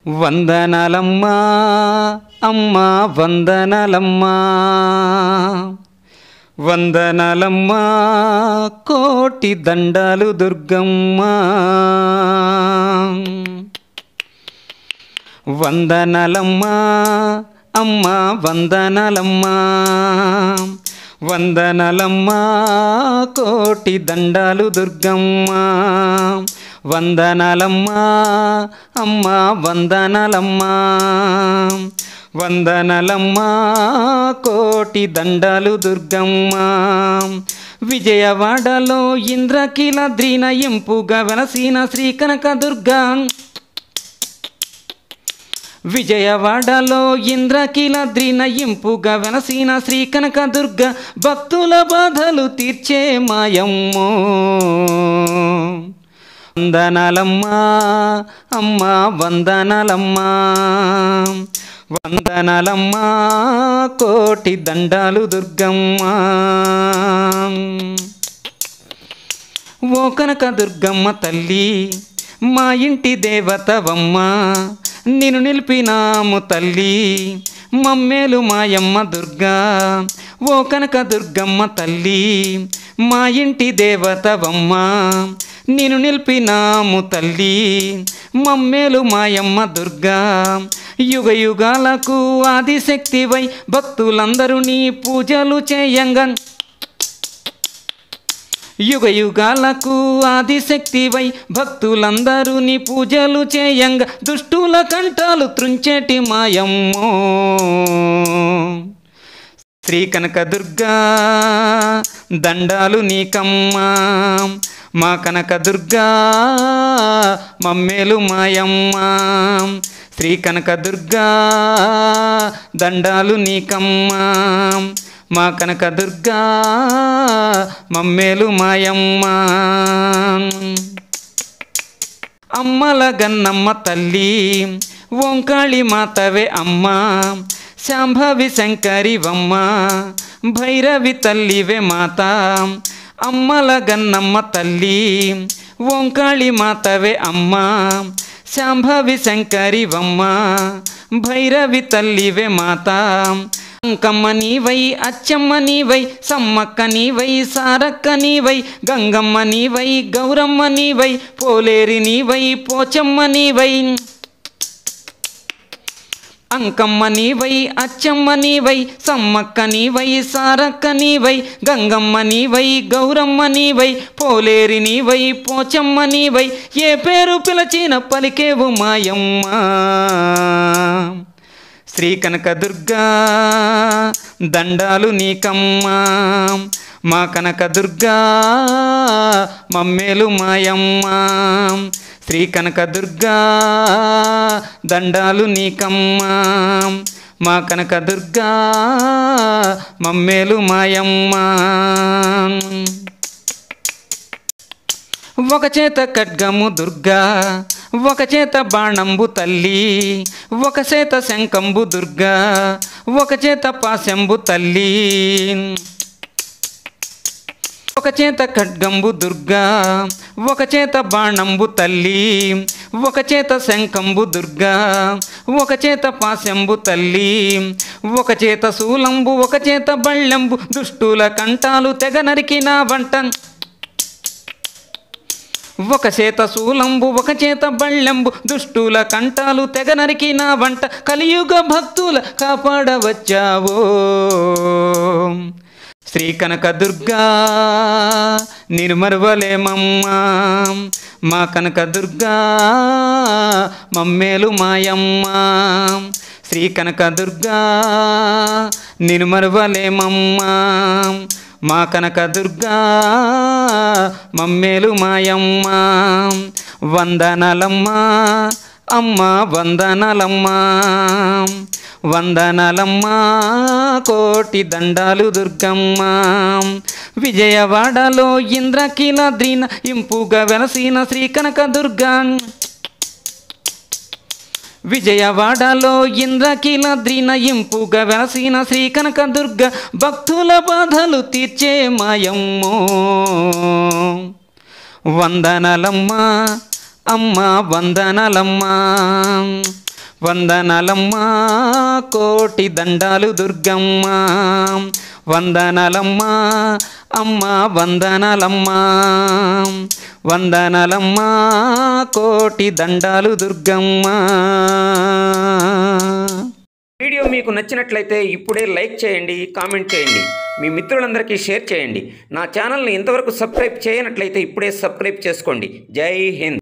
వందనాలమ్మా అమ్మా వందనాలమ్మా వందనాలమ్మా కోటి దండాలు దుర్గమ్మా వందనాలమ్మా అమ్మా వందనాలమ్మా వందనాలమ్మా కోటి దండాలు దుర్గమ్మా వందనాలమ్మా అమ్మా వందనాలమ్మా వందనాలమ్మా కోటి దండాలు దుర్గమ్మా విజయవాడలో ఇంద్రకీలద్రిన ఇంపుగా వెలసిన శ్రీ కనక దుర్గా విజయవాడలో ఇంద్రకీలద్రి నయింపుగా వెలసిన శ్రీ కనక దుర్గ భక్తుల బాధలు తీర్చే మాయమ్మో వందనాలమ్మా అమ్మా వందనాలమ్మా వందనాలమ్మా కోటి దండాలు దుర్గమ్మా ఓ కనక దుర్గమ్మ తల్లి మా ఇంటి దేవతవమ్మ నిన్ను నిలిపినాము తల్లి మమ్మేలు మాయమ్మ దుర్గా ఓ కనక దుర్గమ్మ తల్లి మా ఇంటి దేవతవమ్మ నిన్ను నిలిపినాము తల్లి మమ్మేలు మాయమ్మ దుర్గా యుగ యుగాలకు ఆదిశక్తివై భక్తులందరూ నీ పూజలు చేయంగా యుగ యుగాలకు ఆదిశక్తివై భక్తులందరూ నీ పూజలు చేయంగా దుష్టుల కంఠాలు త్రుంచేటి మాయమ్మో శ్రీ కనక దుర్గా దండాలు నీకమ్మా మా కనక దుర్గా మమ్మేలు మాయమ్మా శ్రీ కనక దుర్గా దండాలు నీకమ్మా మా కనక దుర్గా మమ్మేలు మాయమ్మా అమ్మల గన్నమ్మ తల్లి ఓంకాళి మాతవే అమ్మ శాంభవి శంకరివమ్మ భైరవి తల్లివే మాత అమ్మల గన్నమ్మ తల్లి ఓంకాళి మాతవే అమ్మ శాంభవి శంకరివమ్మ భైరవి తల్లివే మాత అంకమ్మ నీవై అచ్చమ్మ నీవై సమ్మక్క నీవై సారక్క నీవై గంగమ్మ నీవై గౌరమ్మ నీవై పోలేరి నీవై పోచమ్మ నీవై అంకమ్మ నీవై అచ్చమ్మ నీవై సమ్మక్క నీవై సారక్క నీవై గంగమ్మ నీవై గౌరమ్మ నీవై పోలేరి నీవై పోచమ్మ నీవై ఏ పేరు పిలచిన పలికేవు మాయమ్మ శ్రీ కనక దుర్గా దండాలు నీకమ్మా మా కనక దుర్గా మమ్మేలు మాయమ్మా శ్రీ కనక దుర్గా దండాలు నీకమ్మా మా కనక దుర్గా మమ్మేలు మాయమ్మా ఒక చేత ఖడ్గము దుర్గా ఒక చేత బాణంబు తల్లి ఒక చేత శంఖంబు దుర్గా ఒక చేత పాశంబు తల్లి ఒక చేత ఖడ్గంబు దుర్గా ఒక చేత బాణంబు తల్లి ఒక చేత శంఖంబు దుర్గా ఒక చేత పాశంబు తల్లి ఒక చేత శూలంబు ఒక చేత బళ్ళెంబు దుష్టుల కంఠాలు తెగ నరికిన వంట ఒక చేత శూలంబు ఒక చేత బళ్ళెంబు దుష్టుల కంఠాలు తెగ నరికిన వంట కలియుగ భక్తుల కాపాడవచ్చావో శ్రీ కనక దుర్గా నిర్మరువలేమమ్మా మా కనక దుర్గా మమ్మేలు మాయమ్మా శ్రీ కనక దుర్గా నిర్మరువలేమమ్మా మా కనక దుర్గా మమ్మేలు మాయమ్మా వందనలమ్మా అమ్మా వందనలమ్మా వందనలమ్మా కోటి దండాలు దుర్గమ్మ విజయవాడలో ఇంద్రకీలద్రిన ఇంపుగా వెలసిన శ్రీ కనక దుర్గా విజయవాడలో ఇంద్రకీలద్రిన ఇంపుగా వెలసిన శ్రీ కనక దుర్గ భక్తుల బాధలు తీర్చే మాయమ్మో వందనలమ్మా అమ్మ వందనలమ్మా వందనాలమ్మా కోటి దండాలు దుర్గమ్మ వందనాలమ్మా అమ్మ వందనాలమ్మా వందనాలమ్మా కోటి దండాలు దుర్గమ్మ వీడియో మీకు నచ్చినట్లయితే ఇప్పుడే లైక్ చేయండి కామెంట్ చేయండి మీ మిత్రులందరికీ షేర్ చేయండి నా ఛానల్ని ఇంతవరకు సబ్స్క్రైబ్ చేయనట్లయితే ఇప్పుడే సబ్స్క్రైబ్ చేసుకోండి జై హింద్